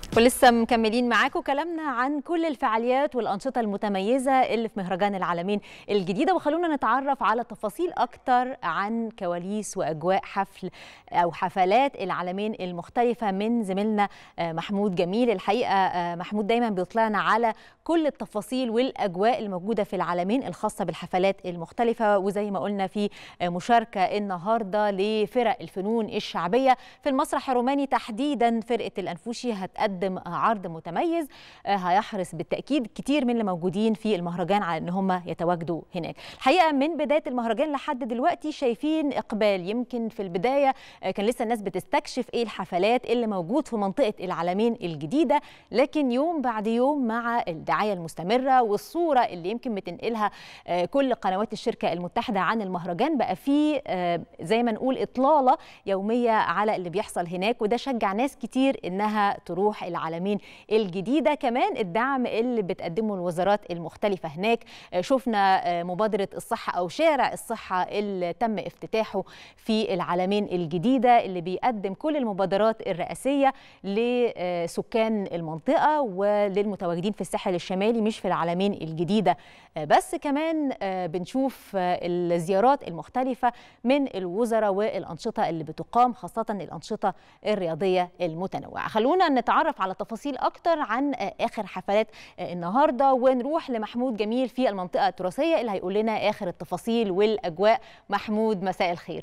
ولسه مكملين معاكم كلامنا عن كل الفعاليات والأنشطة المتميزة اللي في مهرجان العالمين الجديدة وخلونا نتعرف على تفاصيل أكتر عن كواليس وأجواء حفل أو حفلات العالمين المختلفة من زميلنا محمود جميل الحقيقة محمود دايما بيطلعنا على كل التفاصيل والأجواء الموجودة في العالمين الخاصة بالحفلات المختلفة وزي ما قلنا في مشاركة النهاردة لفرق الفنون الشعبية في المسرح الروماني تحديدا فرقة الأنفوشي هتقدم عرض متميز هيحرص بالتأكيد كتير من اللي موجودين في المهرجان على أن هم يتواجدوا هناك الحقيقة من بداية المهرجان لحد دلوقتي شايفين إقبال يمكن في البداية كان لسه الناس بتستكشف إيه الحفلات اللي موجود في منطقة العالمين الجديدة لكن يوم بعد يوم مع الدعاية المستمرة والصورة اللي يمكن بتنقلها كل قنوات الشركة المتحدة عن المهرجان بقى فيه زي ما نقول إطلالة يومية على اللي بيحصل هناك وده شجع ناس كتير إنها تروح العالمين الجديدة كمان الدعم اللي بتقدمه الوزارات المختلفة هناك شفنا مبادرة الصحة أو شارع الصحة اللي تم افتتاحه في العالمين الجديدة اللي بيقدم كل المبادرات الرئاسية لسكان المنطقة وللمتواجدين في الساحل الشمالي مش في العالمين الجديدة بس كمان بنشوف الزيارات المختلفة من الوزراء والأنشطة اللي بتقام خاصة الأنشطة الرياضية المتنوعة خلونا نتعرف على تفاصيل أكتر عن آخر حفلات النهاردة ونروح لمحمود جميل في المنطقة التراثية اللي هيقول لنا آخر التفاصيل والأجواء محمود مساء الخير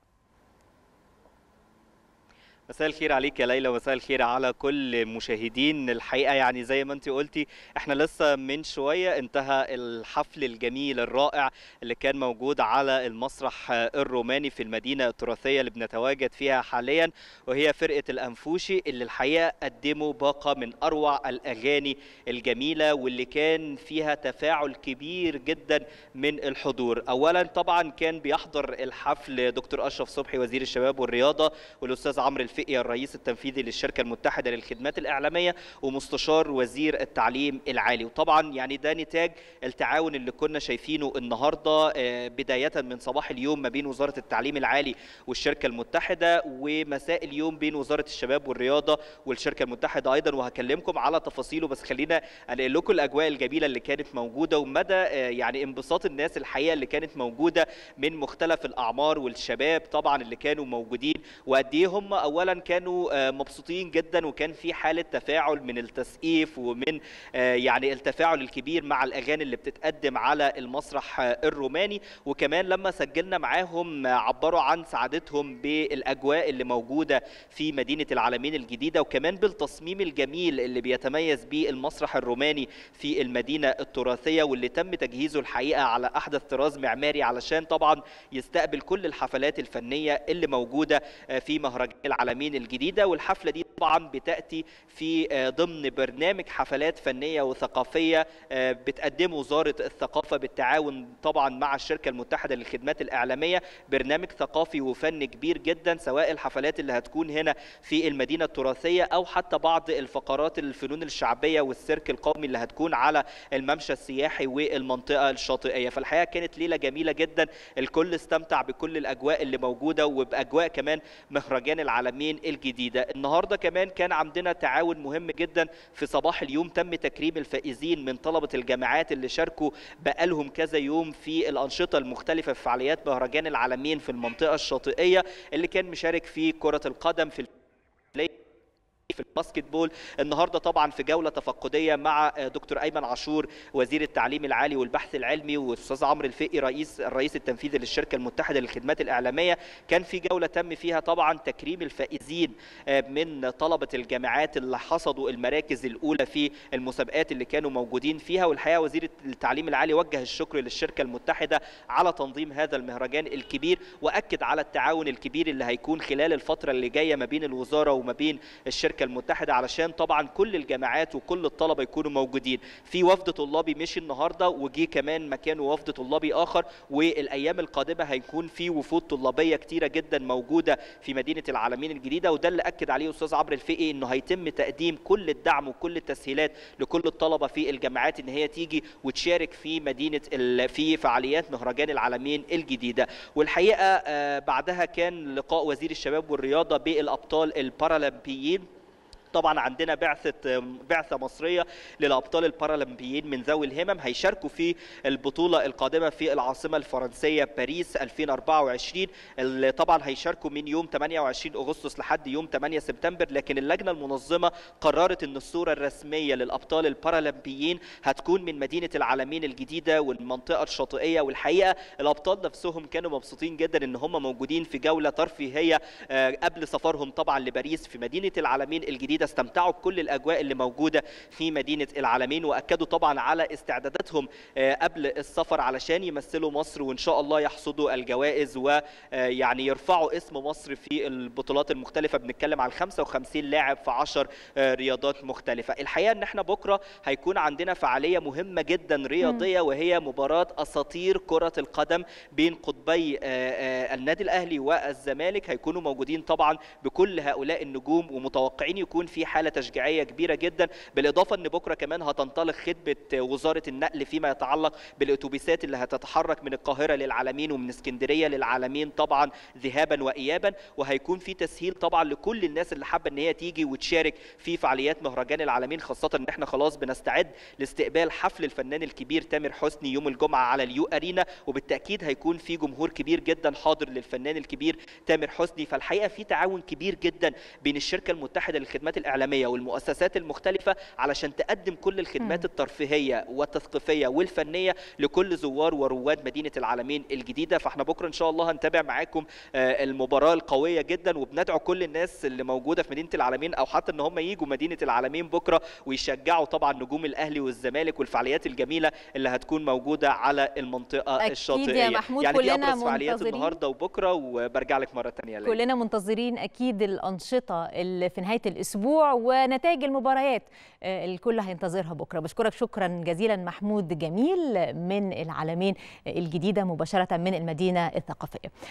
مساء الخير عليك يا ليلى ومساء الخير على كل مشاهدين الحقيقه يعني زي ما انت قلتي احنا لسه من شويه انتهى الحفل الجميل الرائع اللي كان موجود على المسرح الروماني في المدينه التراثيه اللي بنتواجد فيها حاليا وهي فرقه الانفوشي اللي الحقيقه قدموا باقه من اروع الاغاني الجميله واللي كان فيها تفاعل كبير جدا من الحضور اولا طبعا كان بيحضر الحفل دكتور اشرف صبحي وزير الشباب والرياضه والاستاذ عمرو الفقي الرئيس التنفيذي للشركه المتحده للخدمات الاعلاميه ومستشار وزير التعليم العالي وطبعا يعني ده نتاج التعاون اللي كنا شايفينه النهارده بدايه من صباح اليوم ما بين وزاره التعليم العالي والشركه المتحده ومساء اليوم بين وزاره الشباب والرياضه والشركه المتحده ايضا وهكلمكم على تفاصيله بس خلينا انقل لكم الاجواء الجميله اللي كانت موجوده ومدى يعني انبساط الناس الحقيقه اللي كانت موجوده من مختلف الاعمار والشباب طبعا اللي كانوا موجودين وقد ايه هم اولا كانوا مبسوطين جدا وكان في حاله تفاعل من التسقيف ومن يعني التفاعل الكبير مع الاغاني اللي بتتقدم على المسرح الروماني وكمان لما سجلنا معاهم عبروا عن سعادتهم بالاجواء اللي موجوده في مدينه العالمين الجديده وكمان بالتصميم الجميل اللي بيتميز به المسرح الروماني في المدينه التراثيه واللي تم تجهيزه الحقيقه على احدث طراز معماري علشان طبعا يستقبل كل الحفلات الفنيه اللي موجوده في مهرجان العالمين الجديده والحفله دي طبعا بتاتي في ضمن برنامج حفلات فنيه وثقافيه بتقدمه وزاره الثقافه بالتعاون طبعا مع الشركه المتحده للخدمات الاعلاميه برنامج ثقافي وفني كبير جدا سواء الحفلات اللي هتكون هنا في المدينه التراثيه او حتى بعض الفقرات الفنون الشعبيه والسيرك القومي اللي هتكون على الممشى السياحي والمنطقه الشاطئيه فالحقيقه كانت ليله جميله جدا الكل استمتع بكل الاجواء اللي موجوده وباجواء كمان مهرجان العالمين الجديده النهارده كمان كان عندنا تعاون مهم جدا في صباح اليوم تم تكريم الفائزين من طلبه الجامعات اللي شاركوا بقالهم كذا يوم في الانشطه المختلفه في فعاليات مهرجان العالمين في المنطقه الشاطئيه اللي كان مشارك في كره القدم في في الباسكت بول النهارده طبعا في جوله تفقديه مع دكتور ايمن عاشور وزير التعليم العالي والبحث العلمي والاستاذ عمرو الفقي رئيس الرئيس التنفيذي للشركه المتحده للخدمات الاعلاميه كان في جوله تم فيها طبعا تكريم الفائزين من طلبه الجامعات اللي حصدوا المراكز الاولى في المسابقات اللي كانوا موجودين فيها والحقيقه وزير التعليم العالي وجه الشكر للشركه المتحده على تنظيم هذا المهرجان الكبير واكد على التعاون الكبير اللي هيكون خلال الفتره اللي جايه ما بين الوزاره وما بين الشركه المتحده علشان طبعا كل الجامعات وكل الطلبه يكونوا موجودين في وفد طلابي مشي النهارده وجي كمان مكانه وفد طلابي اخر والايام القادمه هيكون في وفود طلابيه كتيره جدا موجوده في مدينه العالمين الجديده وده اللي اكد عليه استاذ عمرو الفقي انه هيتم تقديم كل الدعم وكل التسهيلات لكل الطلبه في الجامعات ان هي تيجي وتشارك في مدينه في فعاليات مهرجان العالمين الجديده والحقيقه بعدها كان لقاء وزير الشباب والرياضه بالابطال البارالمبيين طبعا عندنا بعثه بعثه مصريه للابطال البارالمبيين من ذوي الهمم هيشاركوا في البطوله القادمه في العاصمه الفرنسيه باريس 2024 اللي طبعا هيشاركوا من يوم 28 اغسطس لحد يوم 8 سبتمبر لكن اللجنه المنظمه قررت ان الصوره الرسميه للابطال البارالمبيين هتكون من مدينه العالمين الجديده والمنطقه الشاطئيه والحقيقه الابطال نفسهم كانوا مبسوطين جدا ان هم موجودين في جوله ترفيهيه قبل سفرهم طبعا لباريس في مدينه العالمين الجديده استمتعوا بكل الاجواء اللي موجوده في مدينه العالمين واكدوا طبعا على استعداداتهم قبل السفر علشان يمثلوا مصر وان شاء الله يحصدوا الجوائز ويعني يرفعوا اسم مصر في البطولات المختلفه بنتكلم عن 55 لاعب في 10 رياضات مختلفه الحقيقه ان احنا بكره هيكون عندنا فعاليه مهمه جدا رياضيه وهي مباراه اساطير كره القدم بين قطبي النادي الاهلي والزمالك هيكونوا موجودين طبعا بكل هؤلاء النجوم ومتوقعين يكون في حاله تشجيعيه كبيره جدا بالاضافه ان بكره كمان هتنطلق خدمه وزاره النقل فيما يتعلق بالاتوبيسات اللي هتتحرك من القاهره للعالمين ومن اسكندريه للعالمين طبعا ذهابا وايابا وهيكون في تسهيل طبعا لكل الناس اللي حابه ان هي تيجي وتشارك في فعاليات مهرجان العالمين خاصه ان احنا خلاص بنستعد لاستقبال حفل الفنان الكبير تامر حسني يوم الجمعه على اليو ارينا وبالتاكيد هيكون في جمهور كبير جدا حاضر للفنان الكبير تامر حسني فالحقيقه في تعاون كبير جدا بين الشركه المتحده للخدمات الاعلاميه والمؤسسات المختلفه علشان تقدم كل الخدمات الترفيهيه والتثقيفيه والفنيه لكل زوار ورواد مدينه العالمين الجديده فاحنا بكره ان شاء الله هنتابع معاكم المباراه القويه جدا وبندعو كل الناس اللي موجوده في مدينه العالمين او حتى ان هم يجوا مدينه العالمين بكره ويشجعوا طبعا نجوم الاهلي والزمالك والفعاليات الجميله اللي هتكون موجوده على المنطقه أكيد الشاطئيه يا محمود يعني دي كلنا ابرز فعاليات منتظرين. النهارده وبكره وبرجع لك مره ثانيه كلنا منتظرين اكيد الانشطه اللي في نهايه الاسبوع ونتائج المباريات آه، الكل هينتظرها بكره بشكرك شكرا جزيلا محمود جميل من العالمين الجديده مباشره من المدينه الثقافيه